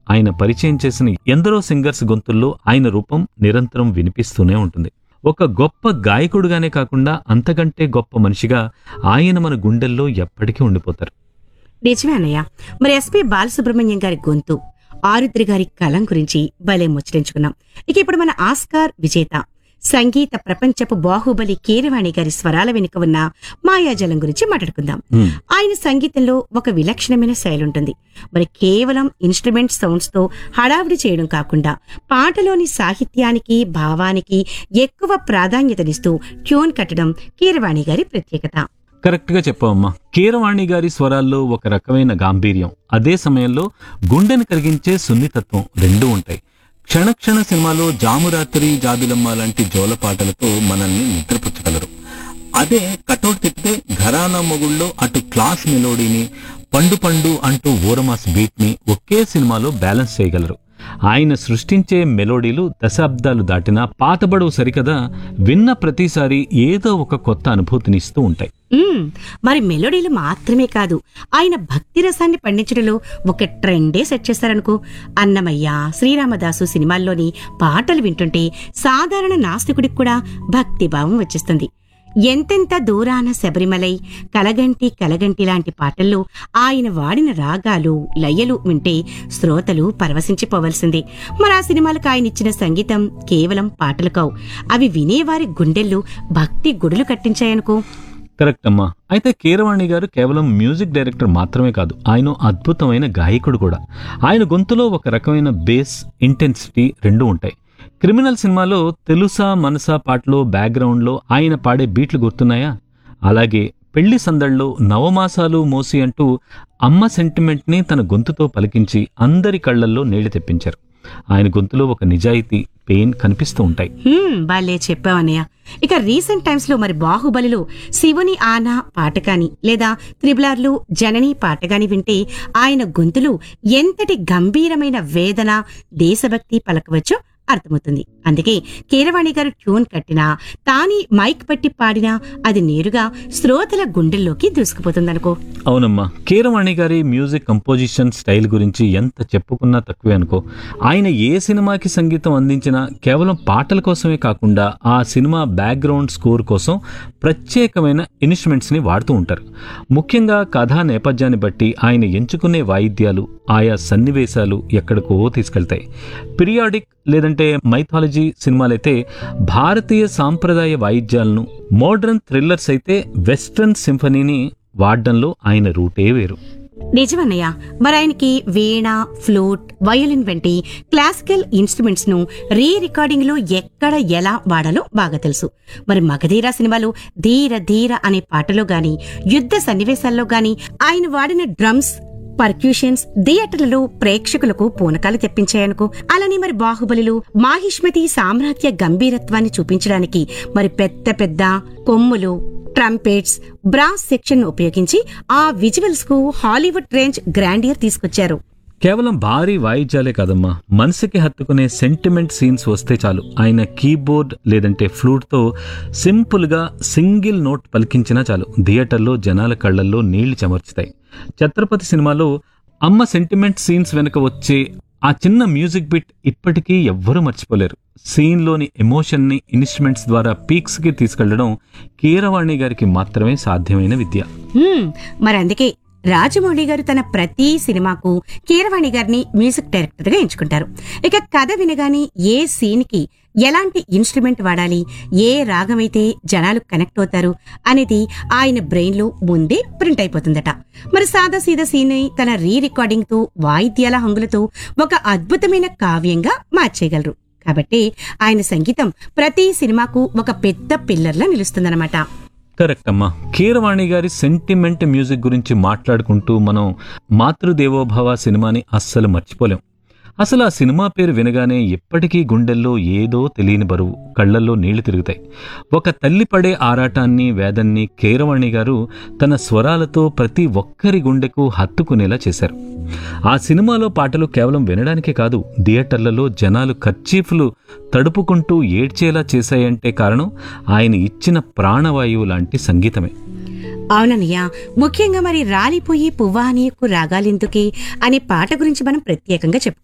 ఆయన పరిచయం చేసిన ఎందరో సింగర్స్ గొంతుల్లో ఆయన రూపం నిరంతరం వినిపిస్తూనే ఉంటుంది ఒక గొప్ప గాయకుడుగానే కాకుండా అంతకంటే గొప్ప మనిషిగా ఆయన మన గుండెల్లో ఎప్పటికీ ఉండిపోతారు నిజమే అన్నయ్య మరి ఎస్పి బాలసుబ్రహ్మణ్యం గారి గొంతు ఆరుద్రి గారి కలం గురించి భలే ముచ్చరించుకున్నాం ఇక ఇప్పుడు మన ఆస్కార్ విజేత సంగీత ప్రపంచపు బాహుబలి కీరవాణి గారి స్వరాల వెనుక ఉన్న మాయాజలం గురించి మాట్లాడుకుందాం హ్మ్. ఆయన సంగీతంలో ఒక విలక్షణమైన శైలి ఉంటుంది మరి కేవలం ఇన్స్ట్రుమెంట్ సౌండ్స్ తో హడావిడి చేయడం కాకుండా పాటలోని సాహిత్యానికి భావానికి ఎక్కువ ప్రాధాన్యతనిస్తూ ట్యూన్ కట్టడం కీరవాణి గారి ప్రత్యేకత కరెక్ట్ గా చెప్పావమ్మా కీరవాణి గారి స్వరాల్లో ఒక రకమైన గాంభీర్యం అదే సమయంలో గుండెను కరిగించే సున్నితత్వం రెండూ ఉంటాయి క్షణక్షణ సినిమాలో జామురాత్రి జాబిలమ్మ లాంటి జోల పాటలతో మనల్ని నిద్రపుచ్చగలరు అదే కటౌట్ తిప్పితే ఘరానా మొగుళ్ళో అటు క్లాస్ మెలోడీని పండు పండు అంటూ ఊరమాస్ బీట్ ని ఒకే సినిమాలో బ్యాలెన్స్ చేయగలరు ఆయన సృష్టించే మెలోడీలు దశాబ్దాలు దాటినా పాతబడవు సరికదా విన్న ప్రతిసారి ఏదో ఒక కొత్త అనుభూతినిస్తూ ఉంటాయి మ్మ్. మరి మెలోడీలు మాత్రమే కాదు ఆయన భక్తి రసాన్ని పండించడంలో ఒక ట్రెండే సెట్ చేశారనుకో అన్నమయ్య శ్రీరామదాసు సినిమాల్లోని పాటలు వింటుంటే సాధారణ నాస్తికుడికి కూడా భక్తి భావం వచ్చేస్తుంది ఎంతెంత దూరాన శబరిమలై కలగంటి కలగంటి లాంటి పాటల్లో ఆయన వాడిన రాగాలు లయలు వింటే శ్రోతలు పరవశించిపోవలసిందే మరి ఆ సినిమాలకు ఆయన ఇచ్చిన సంగీతం కేవలం పాటలు కావు అవి వినేవారి గుండెల్లో భక్తి గుడులు కట్టించాయనుకో కరెక్ట్ అమ్మా అయితే కీరవాణి గారు కేవలం మ్యూజిక్ డైరెక్టర్ మాత్రమే కాదు ఆయన అద్భుతమైన గాయకుడు కూడా ఆయన గొంతులో ఒక రకమైన బేస్ ఇంటెన్సిటీ రెండు ఉంటాయి క్రిమినల్ సినిమాలో తెలుసా మనసా పాటలో బ్యాక్గ్రౌండ్లో ఆయన పాడే బీట్లు గుర్తున్నాయా అలాగే పెళ్లి సందడిలో నవమాసాలు మోసి అంటూ అమ్మ సెంటిమెంట్ని తన గొంతుతో పలికించి అందరి కళ్ళల్లో నీళ్లు తెప్పించారు ఆయన గొంతులో ఒక నిజాయితీ పెయిన్ కనిపిస్తూ ఉంటాయి హ్మ్, బాలే చెప్పావన్నయ్య ఇక రీసెంట్ టైమ్స్ లో మరి బాహుబలిలో శివుని ఆనా పాట కాని లేదా త్రిబులార్లు జనని పాట కాని వింటే ఆయన గొంతులో ఎంతటి గంభీరమైన వేదన దేశభక్తి పలకవచ్చో అర్థమవుతుంది అందుకే కీరవాణి గారు ట్యూన్ కట్టినా తాని మైక్ పట్టి పాడినా అది నేరుగా శ్రోతల గుండెల్లోకి దూసుకుపోతుందనుకో అవునమ్మా కీరవాణి గారి మ్యూజిక్ కంపోజిషన్ స్టైల్ గురించి ఎంత చెప్పుకున్నా తక్కువే అనుకో ఆయన ఏ సినిమాకి సంగీతం అందించినా కేవలం పాటల కోసమే కాకుండా ఆ సినిమా బ్యాక్గ్రౌండ్ స్కోర్ కోసం ప్రత్యేకమైన ఇన్స్ట్రుమెంట్స్ ని వాడుతూ ఉంటారు ముఖ్యంగా కథా నేపథ్యాన్ని బట్టి ఆయన ఎంచుకునే వాయిద్యాలు ఆయా సన్నివేశాలు ఎక్కడికో తీసుకెళ్తాయి పిరియాడిక్ లేదంటే మైథాలజీ సినిమాలైతే భారతీయ సాంప్రదాయ వాయిద్యాలను మోడర్న్ థ్రిల్లర్స్ అయితే వెస్ట్రన్ సింఫనీని వాడడంలో ఆయన రూటే వేరు నిజమన్నయ్య మరి ఆయనకి వీణ ఫ్లూట్ వయోలిన్ వంటి క్లాసికల్ ఇన్స్ట్రుమెంట్స్ ను రీ రికార్డింగ్ లో ఎక్కడ ఎలా వాడాలో బాగా తెలుసు మరి మగధీర సినిమాలో ధీర ధీర అనే పాటలో గాని యుద్ధ సన్నివేశాల్లో గాని ఆయన వాడిన డ్రమ్స్ పర్క్యూషన్స్ థియేటర్లలో ప్రేక్షకులకు పూనకాలు తెప్పించాయనుకో అలానే మరి బాహుబలిలో మాహిష్మతి సామ్రాజ్య గంభీరత్వాన్ని చూపించడానికి మరి పెద్ద పెద్ద కొమ్ములు ట్రంపెట్స్ బ్రాస్ సెక్షన్ ఉపయోగించి ఆ విజువల్స్ కు హాలీవుడ్ రేంజ్ గ్రాండియర్ తీసుకొచ్చారు కేవలం భారీ వాయిద్యాలే కాదమ్మా మనసుకి హత్తుకునే సెంటిమెంట్ సీన్స్ వస్తే చాలు ఆయన కీబోర్డ్ లేదంటే ఫ్లూట్తో సింపుల్గా సింగిల్ నోట్ పలికించినా చాలు థియేటర్లో జనాల కళ్ళల్లో నీళ్లు చెమర్చుతాయి ఛత్రపతి సినిమాలో అమ్మ సెంటిమెంట్ సీన్స్ వెనుక వచ్చే ఆ చిన్న మ్యూజిక్ బిట్ ఇప్పటికీ ఎవ్వరూ మర్చిపోలేరు సీన్లోని ఎమోషన్ని ఇన్స్ట్రుమెంట్స్ ద్వారా పీక్స్కి తీసుకెళ్లడం కీరవాణి గారికి మాత్రమే సాధ్యమైన విద్య హ్మ్, మరి అందుకే రాజమౌళి గారు తన ప్రతి సినిమాకు కీరవాణి గారిని మ్యూజిక్ డైరెక్టర్ గా ఎంచుకుంటారు ఇక కథ వినగానే ఏ సీన్ కి ఎలాంటి ఇన్స్ట్రుమెంట్ వాడాలి ఏ రాగమైతే జనాలు కనెక్ట్ అవుతారు అనేది ఆయన బ్రెయిన్ లో ముందే ప్రింట్ అయిపోతుందట మరి సాదా సీదా సీన్ ని తన రీ రికార్డింగ్ తో వాయిద్యాల హంగులతో ఒక అద్భుతమైన కావ్యంగా మార్చేయగలరు కాబట్టి ఆయన సంగీతం ప్రతి సినిమాకు ఒక పెద్ద పిల్లర్లా నిలుస్తుందన్నమాట కరెక్ట్ అమ్మా కీరవాణి గారి సెంటిమెంట్ మ్యూజిక్ గురించి మాట్లాడుకుంటూ మనం మాతృదేవోభవ సినిమాని అస్సలు మర్చిపోలేం అసలు ఆ సినిమా పేరు వినగానే ఎప్పటికీ గుండెల్లో ఏదో తెలియని బరువు కళ్ళల్లో నీళ్లు తిరుగుతాయి ఒక తల్లి పడే ఆరాటాన్ని వేదాన్ని కీరవాణి గారు తన స్వరాలతో ప్రతి ఒక్కరి గుండెకు హత్తుకునేలా చేశారు ఆ సినిమాలో పాటలు కేవలం వినడానికే కాదు థియేటర్లలో జనాలు కర్చీఫ్లు తడుపుకుంటూ ఏడ్చేలా చేశాయంటే కారణం ఆయన ఇచ్చిన ప్రాణవాయువు లాంటి సంగీతమే అవునన్నయ్య ముఖ్యంగా మరి రాలిపోయి పువ్వా నీకు రాగాలెందుకే అనే పాట గురించి మనం ప్రత్యేకంగా చెప్పుకోవాలి